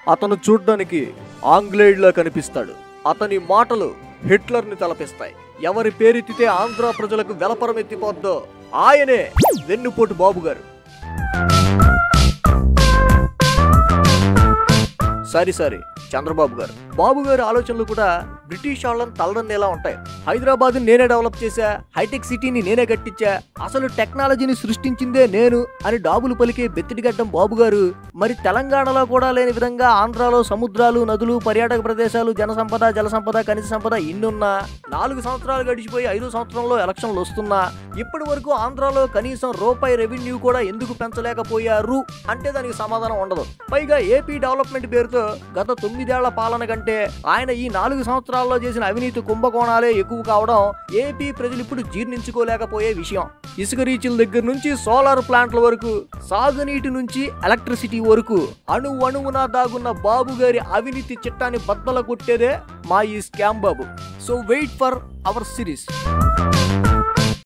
అతను చూడ్డానికి ఆంగ్లేయుడిలా కనిపిస్తాడు అతని మాటలు హిట్లర్ని తలపిస్తాయి ఎవరి పేరెత్తితే ఆంధ్ర ప్రజలకు వెలపరం ఎత్తిపోద్దో ఆయనే వెన్నుపోటు బాబు గారు సారీ సారీ చంద్రబాబు గారు బాబు గారి ఆలోచనలు కూడా బ్రిటిష్ వాళ్ళని తలదన్నేలా ఉంటాయి హైదరాబాద్ నేనే డెవలప్ చేశా హైటెక్ సిటీని నేనే కట్టించా అసలు టెక్నాలజీని సృష్టించిందే నేను అని డాబులు పలికే బెత్తిడిగడ్డం బాబు గారు మరి తెలంగాణలో కూడా లేని విధంగా ఆంధ్రాలో సముద్రాలు నదులు పర్యాటక ప్రదేశాలు జనసంపద జల సంపద ఖనిజ సంపద ఇన్నున్నా నాలుగు సంవత్సరాలు గడిచిపోయి ఐదో సంవత్సరంలో ఎలక్షన్లు వస్తున్నా ఇప్పటి వరకు ఆంధ్రాలో కనీసం రూపాయి రెవెన్యూ కూడా ఎందుకు పెంచలేకపోయారు అంటే దానికి సమాధానం ఉండదు పైగా ఏపీ డెవలప్మెంట్ పేరుతో గత తొమ్మిదేళ్ల పాలన కంటే ఆయన ఈ నాలుగు సంవత్సరాల్లో చేసిన అవినీతి కుంభకోణాలే ఎక్కువ కావడం ఏపీ ప్రజలు ఇప్పుడు జీర్ణించుకోలేకపోయే విషయం ఇసుక రీచుల దగ్గర నుంచి సోలార్ ప్లాంట్ల వరకు సాగునీటి నుంచి ఎలక్ట్రిసిటీ వరకు అణు అణువున దాగున్న బాబు గారి అవినీతి చిట్టాన్ని బద్దల కొట్టేదే మా ఈ స్కామ్ బాబు so wait for our series